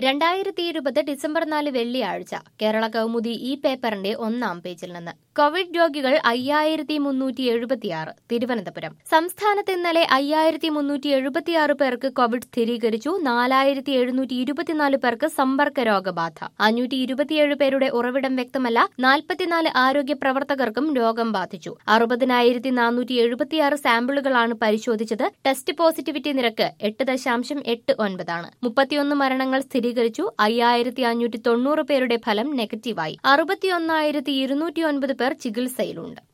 രണ്ടായിരത്തി ഇരുപത് ഡിസംബർ നാല് വെള്ളിയാഴ്ച കേരള കൗമുദി ഈ പേപ്പറിന്റെ ഒന്നാം പേജിൽ നിന്ന് കോവിഡ് രോഗികൾ അയ്യായിരത്തി മുന്നൂറ്റി എഴുപത്തിയാറ് തിരുവനന്തപുരം സംസ്ഥാനത്ത് ഇന്നലെ അയ്യായിരത്തി മുന്നൂറ്റി എഴുപത്തിയാറ് പേർക്ക് കോവിഡ് സ്ഥിരീകരിച്ചു നാലായിരത്തി എഴുന്നൂറ്റി ഇരുപത്തിനാല് പേർക്ക് സമ്പർക്ക രോഗബാധ അഞ്ഞൂറ്റി ഇരുപത്തിയേഴ് പേരുടെ ഉറവിടം വ്യക്തമല്ല നാൽപ്പത്തിനാല് ആരോഗ്യ പ്രവർത്തകർക്കും രോഗം ബാധിച്ചു അറുപതിനായിരത്തി നാനൂറ്റി എഴുപത്തിയാറ് സാമ്പിളുകളാണ് പരിശോധിച്ചത് ടെസ്റ്റ് പോസിറ്റിവിറ്റി നിരക്ക് എട്ട് ദശാംശം എട്ട് ഒൻപതാണ് മുപ്പത്തിയൊന്ന് മരണങ്ങൾ സ്ഥിരീകരിച്ചു അയ്യായിരത്തി അഞ്ഞൂറ്റി തൊണ്ണൂറ് പേരുടെ ഫലം നെഗറ്റീവായി അറുപത്തിയൊന്നായിരത്തി ഇരുന്നൂറ്റി ഒൻപത് പേർ ചികിത്സയിലുണ്ട്